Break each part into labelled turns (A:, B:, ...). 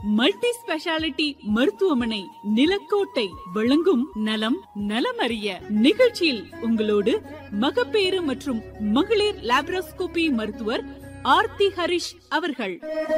A: multi speciality மருத்துவமனை நிலக்கோட்டை வழங்கும் நலம் நலமறிய நிகழ்ச்சியில் உங்களோடு மகப்பேறு மற்றும் மகளிர் லாப்ரோஸ்கோபி மருத்துவர் ஆர்த்தி ஹரிஷ் அவர்கள்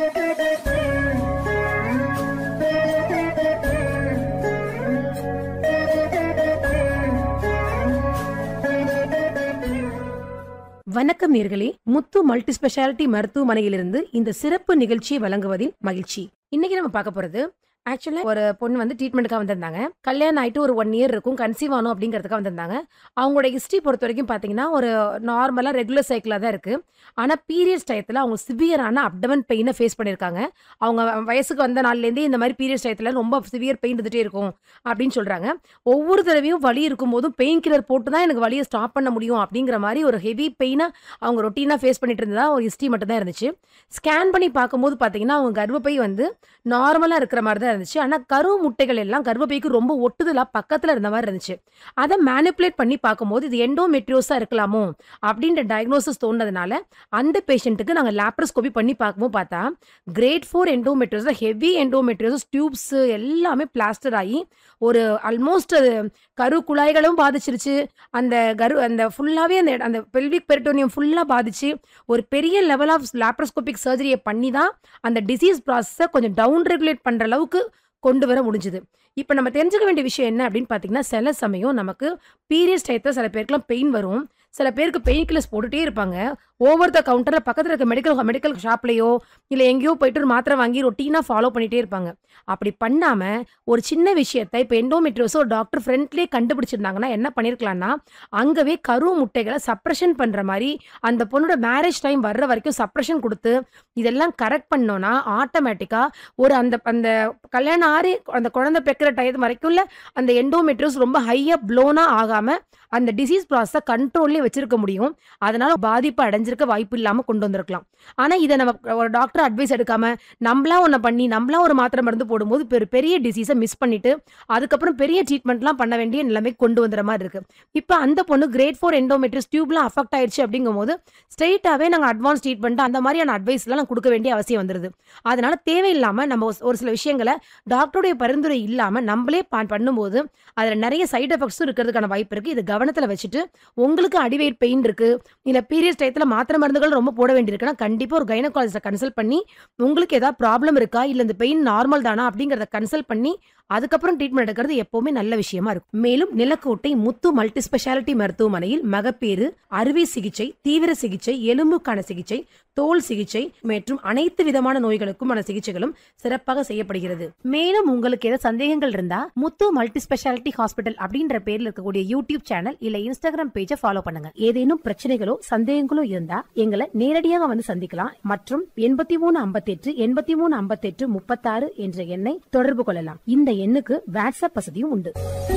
B: வணக்கம் நேர்களே முத்து மல்டி ஸ்பெஷாலிட்டி மருத்துவமனையிலிருந்து இந்த சிறப்பு நிகழ்ச்சியை வழங்குவதில் மகிழ்ச்சி இன்னைக்கு நம்ம பார்க்க போறது ஆக்சுவலா ஒரு பொண்ணு வந்து ட்ரீட்மெண்ட்டுக்காக வந்திருந்தாங்க கல்யாணம் ஆயிட்டு ஒரு ஒன் இயர் இருக்கும் கன்சீவ் ஆனும் அப்படிங்கிறதுக்காக வந்திருந்தாங்க அவங்களோட ஹிஸ்ட்ரி பொறுத்த வரைக்கும் பார்த்தீங்கன்னா ஒரு நார்மலாக ரெகுலர் சைக்கிளாக தான் இருக்கு ஆனால் பீரியட்ஸ் டயத்தில் அவங்க சிவியரான அப்டமன் பெயினை ஃபேஸ் பண்ணியிருக்காங்க அவங்க வயசுக்கு வந்த நாள்லேருந்தே இந்த மாதிரி பீரியட்ஸ் டயத்தில் ரொம்ப சிவியர் பெயின் இருந்துகிட்டே இருக்கும் அப்படின்னு சொல்கிறாங்க ஒவ்வொரு தடவையும் வலி இருக்கும்போதும் பெயின் கில்லர் போட்டு தான் எனக்கு வலியை ஸ்டாப் பண்ண முடியும் அப்படிங்கிற மாதிரி ஒரு ஹெவி பெயினை அவங்க ரொட்டீனாக ஃபேஸ் பண்ணிட்டு இருந்ததா ஒரு ஹிஸ்ட்ரி மட்டும் தான் இருந்துச்சு ஸ்கேன் பண்ணி பார்க்கும்போது பார்த்தீங்கன்னா அவங்க கர்ப்பப்பை வந்து நார்மலாக இருக்கிற மாதிரி தான் இருந்துச்சு ஆனால் கரு முட்டைகள் எல்லாம் கர்ப்பப்பைக்கு ரொம்ப ஒட்டுதலாக பக்கத்தில் இருந்த மாதிரி இருந்துச்சு அதை மேனிப்புலேட் பண்ணி பார்க்கும்போது இது எண்டோமெட்ரியோஸாக இருக்கலாமோ அப்படின்ற டயக்னோசிஸ் தோணுனதுனால அந்த பேஷண்ட்டுக்கு நாங்கள் லேப்ரோஸ்கோபி பண்ணி பார்க்கும்போது பார்த்தா grade four endometriosis heavy endometriosis tubes எல்லாமே பிளாஸ்டர் ஆகி ஒரு ஆல்மோஸ்ட் அது கரு குழாய்களும் பாதிச்சிருச்சு அந்த கரு அந்த ஃபுல்லாகவே அந்த அந்த பெல்விக் பெரிட்டோனியம் ஃபுல்லாக பாதிச்சு ஒரு பெரிய லெவல் ஆஃப் லேப்ரோஸ்கோபிக் சர்ஜரியை பண்ணி தான் அந்த டிசீஸ் ப்ராசஸை கொஞ்சம் டவுன் ரெகுலேட் பண்ணுற அளவுக்கு கொண்டு வர முடிஞ்சுது இப்போ நம்ம தெரிஞ்சுக்க வேண்டிய விஷயம் என்ன அப்படின்னு பார்த்தீங்கன்னா சில சமயம் நமக்கு பீரியட்ஸ் டயத்தில் சில பேருக்குலாம் பெயின் வரும் சில பேருக்கு பெயின் கில்லர்ஸ் போட்டுகிட்டே இருப்பாங்க ஓவர் த கவுண்டரில் பக்கத்தில் இருக்க மெடிக்கல் மெடிக்கல் ஷாப்லேயோ இல்லை எங்கேயோ போயிட்டு ஒரு மாத்திரை வாங்கி ரொட்டீனாக ஃபாலோ பண்ணிகிட்டே இருப்பாங்க அப்படி பண்ணாமல் ஒரு சின்ன விஷயத்தை இப்போ எண்டோமெட்ரியோஸ் ஒரு டாக்டர் ஃப்ரெண்ட்லேயே கண்டுபிடிச்சிருந்தாங்கன்னா என்ன பண்ணியிருக்கலாம்னா அங்கவே கரு முட்டைகளை சப்ரஷன் பண்ணுற மாதிரி அந்த பொண்ணோட மேரேஜ் டைம் வர்ற வரைக்கும் சப்ரஷன் கொடுத்து இதெல்லாம் கரெக்ட் பண்ணோன்னா ஆட்டோமேட்டிக்காக ஒரு அந்த அந்த கல்யாணம் ஆறி அந்த குழந்தை பெக்கிற டயத்து வரைக்கும்ல அந்த எண்டோமெட்ரியோஸ் ரொம்ப ஹையாக ப்ளோனாக ஆகாமல் அந்த டிசீஸ் ப்ராசஸை கண்ட்ரோல்லே வச்சிருக்க முடியும் அதனால பாதிப்பு அடைஞ்சிருக்க வாய்ப்பு இல்லாமல் கொண்டு வந்திருக்கலாம் ஆனால் இதை நம்ம ஒரு டாக்டர் அட்வைஸ் எடுக்காம நம்மளா ஒன்று பண்ணி நம்மளா ஒரு மாத்திரை மருந்து போடும்போது பெரு பெரிய டிசீஸை மிஸ் பண்ணிட்டு அதுக்கப்புறம் பெரிய ட்ரீட்மெண்ட்லாம் பண்ண வேண்டிய நிலைமை கொண்டு வந்துற மாதிரி இருக்கு இப்போ அந்த பொண்ணு கிரேட் ஃபோர் எண்டோமெட்ரிஸ் டியூப்லாம் அஃபெக்ட் ஆயிடுச்சு அப்படிங்கும்போது ஸ்ட்ரெயிட்டாகவே நாங்கள் அட்வான்ஸ் ட்ரீட்மெண்ட் அந்த மாதிரியான அட்வைஸ்லாம் நாங்கள் கொடுக்க வேண்டிய அவசியம் வந்துருது அதனால தேவையில்லாமல் நம்ம ஒரு சில விஷயங்களை டாக்டருடைய பரிந்துரை இல்லாமல் நம்மளே ப- பண்ணும்போது அதில் நிறைய சைடு எஃபெக்ட்ஸும் இருக்கிறதுக்கான வாய்ப்பு இருக்குது இது கவனத்தில் வச்சுட்டு உங்களுக்கு அடிவயிட் பெயின் இருக்கு இல்லை பீரியட்ஸ் டயத்தில் மாத்திரை மருந்துகள் ரொம்ப போட வேண்டியிருக்குன்னா கண்டிப்பாக ஒரு கைனகாலஜிஸ்ட்டை கன்சல்ட் பண்ணி உங்களுக்கு ஏதாவது ப்ராப்ளம் இருக்கா இல்லை இந்த பெயின் நார்மல் தானா அப்படிங்கிறத கன்சல்ட் பண்ணி அதுக்கப்புறம் ட்ரீட்மெண்ட் எடுக்கிறது எப்பவுமே நல்ல விஷயமா இருக்கும் மேலும் நிலக்கோட்டை முத்து மல்டி ஸ்பெஷாலிட்டி மருத்துவமனையில் மகப்பேறு அறுவை சிகிச்சை தீவிர சிகிச்சை எலும்புக்கான சிகிச்சை தோல் சிகிச்சை மற்றும் அனைத்து விதமான நோய்களுக்குமான சிகிச்சைகளும் சிறப்பாக செய்யப்படுகிறது மேலும் உங்களுக்கு ஏதாவது சந்தேகங்கள் இருந்தா முத்து மல்டி ஸ்பெஷாலிட்டி ஹாஸ்பிட்டல் அப்படின்ற பேர்ல இருக்கக்கூடிய யூடியூப் சேனல் இல்ல இன்ஸ்டாகிராம் பேஜை ஃபாலோ பண்ணுங்க ஏதேனும் பிரச்சனைகளோ சந்தேகங்களோ இருந்தா எங்களை நேரடியாக வந்து சந்திக்கலாம் மற்றும் எண்பத்தி மூணு ஐம்பத்தெட்டு எண்பத்தி மூணு ஐம்பத்தெட்டு முப்பத்தாறு என்ற எண்ணை தொடர்பு கொள்ளலாம் இந்த எண்ணுக்கு வாட்ஸ்அப் வசதியும் உண்டு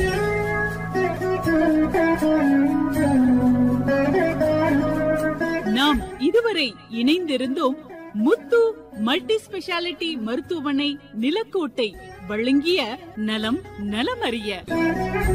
A: நாம் இதுவரை இணைந்திருந்தோம் முத்து மல்டி ஸ்பெஷாலிட்டி மருத்துவமனை நிலக்கோட்டை வழங்கிய நலம் நலமறிய